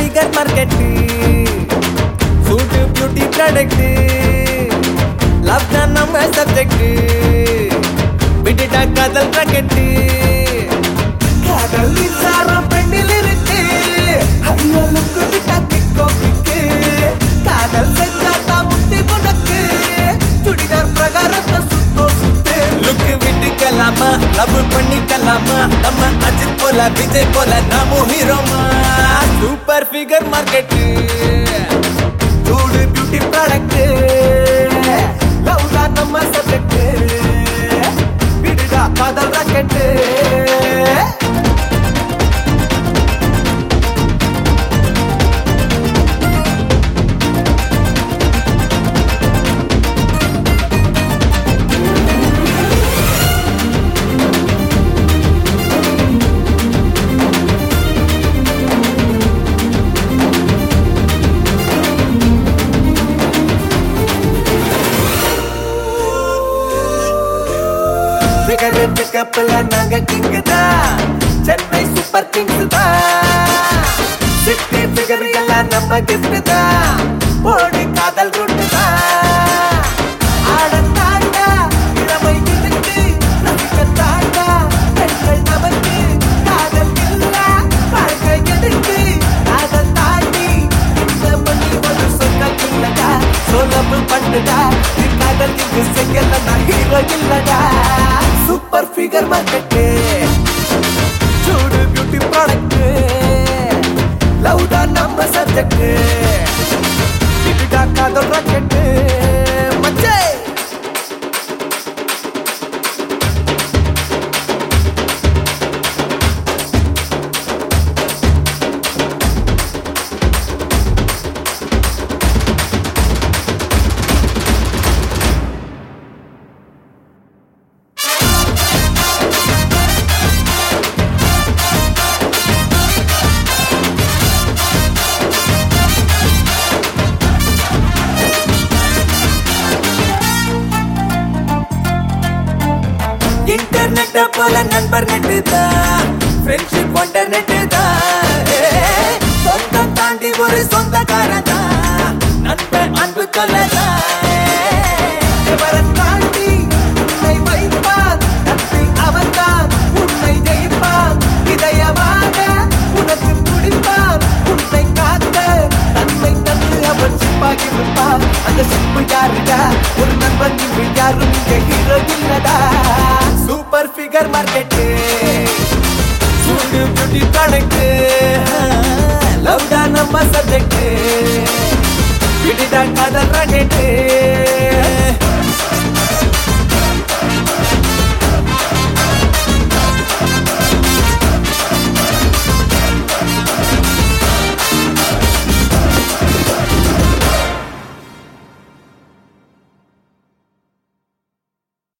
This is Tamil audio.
ஃபிகர் மார்க்கெட் சூட்டு பியூட்டி ப்ராடக்ட் லவ் தான் நம்ம சப்ஜெக்ட் விட்டுட்டா காதல் ராக்கெட் காதல் மின்சாரம் பெண்ணில் இருக்கு ஐயோ லுக்கு விட்டா கிக்கோ கிக்கு காதல் செஞ்சா தான் முத்தி உனக்கு சுடிதார் பிரகாரத்தை சுத்தோ சுத்து லுக்கு விட்டுக்கலாமா லவ் பண்ணிக்கலாமா நம்ம அஜித் போல விஜய் போல நாமும் ஹீரோமா சூப்பர் ஃபிகர் மார்க்கெட் சூடு பியூட்டி ப்ராடக்ட் லவ் தான் நம்ம சப்ஜெக்ட் விடுடா காதல் ராக்கெட்டு பிகர் பிக்கப்ல நாங்க கிங் தான் சென்னை சூப்பர் கிங்ஸ் தான் சிட்டி பிகர் எல்லாம் நம்ம கிஃப்ட் தான் ஓடி காதல் ரூட் தான் ஆட தாண்டா இளமை இருக்கு ரசிக்க தாண்டா பெண்கள் நமக்கு காதல் இல்ல வாழ்க்கை எதுக்கு காதல் தாண்டி இந்த மணி ஒரு சொன்ன இல்லடா சோலப்பு பண்ணுடா காதல் இங்கு செய்யல நான் ஹீரோ இல்லடா சூப்பர் ஃபிகர் மார்க்கெட்டு சூடு பியூட்டி ப்ராடக்ட் லவ் தான் நம்ம சப்ஜெக்ட் இதுடா காதல் ராக்கெட்டு மச்சே இன்டர்நெட்ட போல நண்பர் நெட்டு தான் ஃப்ரெண்ட்ஷிப் ஒண்டர் நெட்டு தான் ஏய், சொந்தம் தாண்டி ஒரு சொந்தக்காரன் தான் நண்பன் அன்பு கொள்ளதான் எவரன் தாண்டி உன்னை வைப்பான் நட்பில் அவன்தான் உன்னை ஜெயிப்பான் இதயமாக உனக்கு துடிப்பான் உன்னை காத்த தன்னை தந்து அவன் சிப்பாகி இருப்பான் அந்த சிப்பு யாருடா ஒரு நண்பன் இங்கு யாரும் இங்க ஹீரோ இல்லடா சூப்பர் ஃபிகர் மார்க்கெட்டு சூடு பியூட்டி ப்ராடக்ட் லவ் தான் நம்ம சப்ஜெக்ட் விடுடா காதல் ராக்கெட்டு